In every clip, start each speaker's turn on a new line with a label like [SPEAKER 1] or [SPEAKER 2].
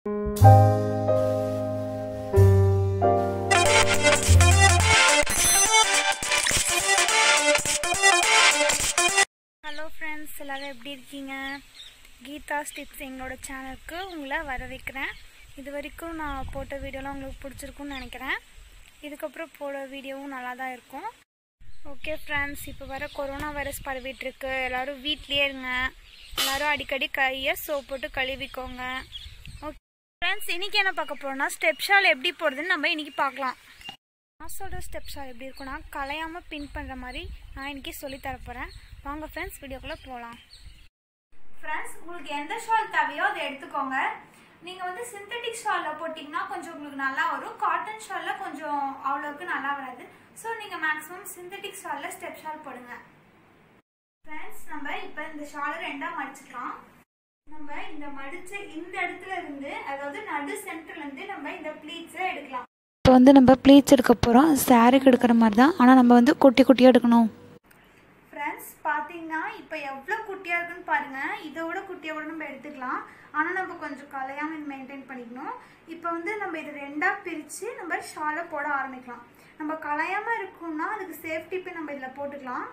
[SPEAKER 1] hello friends எல்லோரும் எப்படி இருக்கீங்க கீதா ஸ்டிப்ஸ் எங்களோட சேனலுக்கு உங்களை வர வைக்கிறேன் இது வரைக்கும் நான் போட்ட வீடியோலாம் உங்களுக்கு பிடிச்சிருக்குன்னு நினைக்கிறேன் இதுக்கப்புறம் போட வீடியோவும் நல்லா தான் இருக்கும் ஓகே ஃப்ரெண்ட்ஸ் இப்போ வர கொரோனா வைரஸ் பரவிட்டு இருக்கு எல்லோரும் வீட்லேயே இருங்க எல்லோரும் அடிக்கடி கையை சோப் போட்டு கழுவிக்கோங்க ஓகே ஃப்ரெண்ட்ஸ் இன்றைக்கி என்ன பார்க்க போகிறோம்னா ஸ்டெப் ஷால் எப்படி போடுறதுன்னு நம்ம இன்றைக்கி பார்க்கலாம் நான் சொல்கிற ஸ்டெப் ஷால் எப்படி இருக்குன்னா கலையாமல் பின் பண்ணுற மாதிரி நான் இன்றைக்கி சொல்லித்தர போகிறேன் வாங்க ஃப்ரெண்ட்ஸ் வீடியோக்குள்ளே போகலாம் ஃப்ரெண்ட்ஸ் உங்களுக்கு எந்த ஷால் தேவையோ அதை எடுத்துக்கோங்க நீங்கள் வந்து சிந்தட்டிக் ஷாலில் போட்டிங்கன்னா கொஞ்சம் உங்களுக்கு நல்லா வரும் காட்டன் ஷாலில் கொஞ்சம் அவ்வளோக்கு நல்லா வராது ஸோ நீங்கள் மேக்ஸிமம் சிந்தட்டிக் ஷாலில் ஸ்டெப் ஷால் போடுங்க ஃப்ரெண்ட்ஸ் நம்ம இப்போ இந்த ஷாலை ரெண்டாக மடிச்சுக்கலாம் நம்ம இந்த மடிச்ச இந்த இடத்துல இருந்து அதாவது நடு சென்டர்ல இருந்து நம்ம இந்த ப்ளீட்ஸை எடுக்கலாம்
[SPEAKER 2] இப்போ வந்து நம்ம ப்ளீட்ஸ் எடுக்க போகிறோம் சாரிக்கு எடுக்கிற மாதிரி தான் ஆனால் நம்ம வந்து குட்டி குட்டியாக எடுக்கணும்
[SPEAKER 1] ஃப்ரெண்ட்ஸ் பார்த்தீங்கன்னா இப்போ எவ்வளோ குட்டியாக இருக்குன்னு பாருங்கள் இதோட குட்டியாக கூட நம்ம எடுத்துக்கலாம் ஆனால் நம்ம கொஞ்சம் கலையாமல் இது மெயின்டைன் பண்ணிக்கணும் இப்போ வந்து நம்ம இது ரெண்டாக பிரித்து நம்ம ஷாலை போட ஆரம்பிக்கலாம் நம்ம கலையாமல் இருக்கும்னா அதுக்கு சேஃப்டி போய் நம்ம இதில் போட்டுக்கலாம்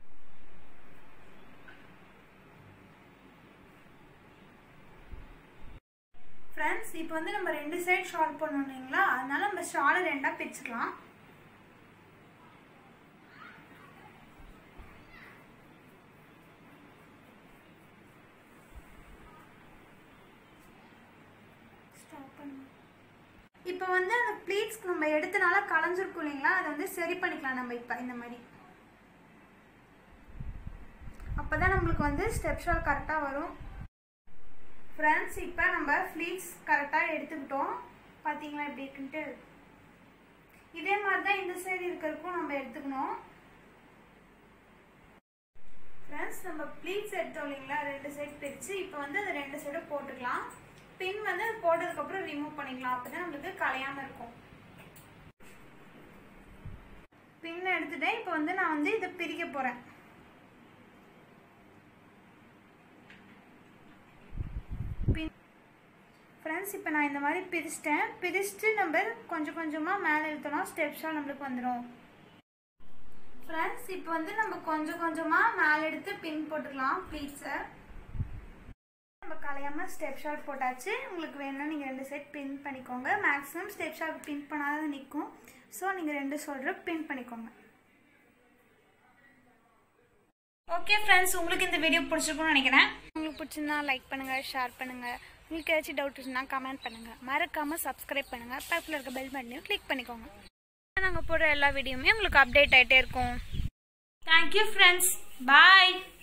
[SPEAKER 1] ஃப்ரெண்ட்ஸ் இப்போ வந்து நம்ம ரெண்டு சைடு ஷால் பண்ணணும் இல்லைங்களா அதனால நம்ம ஷாலை ரெண்டாக பிரிச்சுக்கலாம் இப்போ வந்து அந்த ப்ளீட்ஸ்க்கு நம்ம எடுத்தனால கலைஞ்சிருக்கும் இல்லைங்களா அதை வந்து சரி பண்ணிக்கலாம் நம்ம இப்போ இந்த மாதிரி அப்போ தான் நம்மளுக்கு வந்து ஸ்டெப் ஷால் கரெக்டாக வரும் ஃப்ரெண்ட்ஸ் இப்போ நம்ம ஃப்ளீட்ஸ் கரெக்டாக எடுத்துக்கிட்டோம் பார்த்தீங்களா எப்படி இருக்குன்ட்டு இதே மாதிரி தான் இந்த சைடு இருக்கிறதுக்கும் நம்ம எடுத்துக்கணும் ஃப்ரெண்ட்ஸ் நம்ம ப்ளீட்ஸ் எடுத்தோம் இல்லைங்களா ரெண்டு சைடு பிரித்து இப்போ வந்து அதை ரெண்டு சைடும் போட்டுக்கலாம் பின் வந்து அது போட்டதுக்கப்புறம் ரிமூவ் பண்ணிக்கலாம் அப்போ தான் நம்மளுக்கு கலையாமல் இருக்கும் பின் எடுத்துட்டேன் இப்போ வந்து நான் வந்து இதை பிரிக்க போகிறேன் பின் ஃப்ரெண்ட்ஸ் இப்போ நான் இந்த மாதிரி பிரிச்சிட்டேன் பிரிச்சுட்டு நம்ம கொஞ்சம் கொஞ்சமாக மேலே இழுத்தோம்னா ஸ்டெப் ஷால் நம்மளுக்கு வந்துடும் ஃப்ரெண்ட்ஸ் இப்போ வந்து நம்ம கொஞ்சம் கொஞ்சமாக மேலே எடுத்து பின் போட்டுக்கலாம் ப்ளீட்ஸை நம்ம கலையாமல் ஸ்டெப் ஷாட் போட்டாச்சு உங்களுக்கு வேணும்னா நீங்கள் ரெண்டு சைட் பின் பண்ணிக்கோங்க மேக்ஸிமம் ஸ்டெப் ஷாட் பின் பண்ணாதான் நிற்கும் ஸோ நீங்கள் ரெண்டு சொல்கிற பின் பண்ணிக்கோங்க ஓகே ஃப்ரெண்ட்ஸ் உங்களுக்கு இந்த வீடியோ பிடிச்சிருக்கும்னு நினைக்கிறேன் உங்களுக்கு பிடிச்சிருந்தா லைக் பண்ணுங்கள் ஷேர் பண்ணுங்கள் உங்களுக்கு ஏதாச்சும் டவுட் இருந்துச்சுன்னா கமெண்ட் பண்ணுங்கள் மறக்காமல் சப்ஸ்கிரைப் பண்ணுங்கள் பக்கத்தில் இருக்க பெல் பட்டனையும் கிளிக் பண்ணிக்கோங்க நாங்கள் போடுற எல்லா வீடியோவுமே உங்களுக்கு அப்டேட் ஆகிட்டே இருக்கும் தேங்க்யூ ஃப்ரெண்ட்ஸ் பாய்